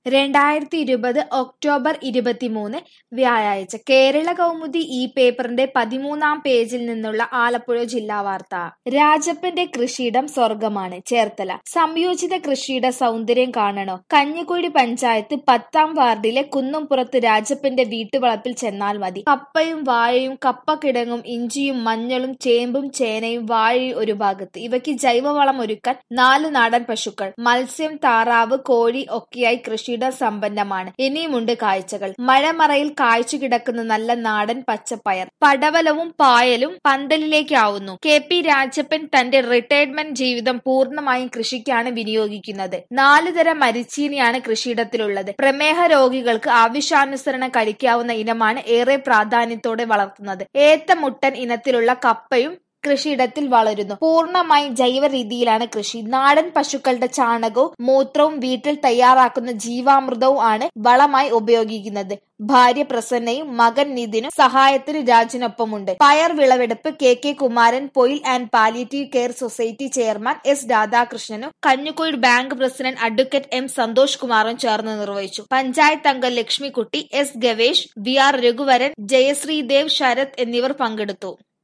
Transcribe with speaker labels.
Speaker 1: രണ്ടായിരത്തി ഇരുപത് ഒക്ടോബർ ഇരുപത്തിമൂന്ന് വ്യാഴാഴ്ച കേരള കൗമുദി ഈ പേപ്പറിന്റെ പതിമൂന്നാം പേജിൽ നിന്നുള്ള ആലപ്പുഴ ജില്ലാ വാർത്ത രാജപ്പന്റെ കൃഷിയിടം സ്വർഗമാണ് ചേർത്തല സംയോജിത കൃഷിയുടെ സൗന്ദര്യം കാണണോ കഞ്ഞിക്കുഴി പഞ്ചായത്ത് പത്താം വാർഡിലെ കുന്നുംപുറത്ത് രാജപ്പന്റെ വീട്ടുവളപ്പിൽ ചെന്നാൽ മതി കപ്പയും വാഴയും കപ്പക്കിടങ്ങും ഇഞ്ചിയും മഞ്ഞളും ചേമ്പും ചേനയും വാഴയും ഒരു ഭാഗത്ത് ഇവയ്ക്ക് ജൈവവളം ഒരുക്കാൻ നാല് നാടൻ പശുക്കൾ മത്സ്യം താറാവ് കോഴി ഒക്കെയായി കൃഷിയിടം സമ്പന്നമാണ് ഇനിയുമുണ്ട് കാഴ്ചകൾ മഴമറയിൽ കായ്ച്ചു കിടക്കുന്ന നല്ല നാടൻ പച്ചപ്പയർ പടവലവും പായലും പന്തലിലേക്കാവുന്നു കെ പി രാജപ്പൻ തന്റെ റിട്ടയർമെന്റ് ജീവിതം പൂർണ്ണമായും കൃഷിക്കാണ് വിനിയോഗിക്കുന്നത് നാല് തരം മരിച്ചീനിയാണ് കൃഷിയിടത്തിലുള്ളത് പ്രമേഹ രോഗികൾക്ക് ആവശ്യാനുസരണം കഴിക്കാവുന്ന ഇനമാണ് ഏറെ പ്രാധാന്യത്തോടെ വളർത്തുന്നത് ഏത്തമുട്ടൻ ഇനത്തിലുള്ള കപ്പയും കൃഷിയിടത്തിൽ വളരുന്നു പൂർണ്ണമായും ജൈവ രീതിയിലാണ് കൃഷി നാടൻ പശുക്കളുടെ ചാണകവും മൂത്രവും വീട്ടിൽ തയ്യാറാക്കുന്ന ജീവാമൃതവും ആണ് വളമായി ഉപയോഗിക്കുന്നത് ഭാര്യ പ്രസന്നയും മകൻ നിതിനും സഹായത്തിന് രാജിനൊപ്പമുണ്ട് പയർ വിളവെടുപ്പ് K K Kumaran Poyil and palliative care society chairman S രാധാകൃഷ്ണനും Kanjikode bank president advocate M Santhosh കുമാറും ചേർന്ന് നിർവഹിച്ചു പഞ്ചായത്ത് അംഗം Lakshmikutty S Gavesh V R Raghuvaran Jayasreedev Sarath എന്നിവർ പങ്കെടുത്തു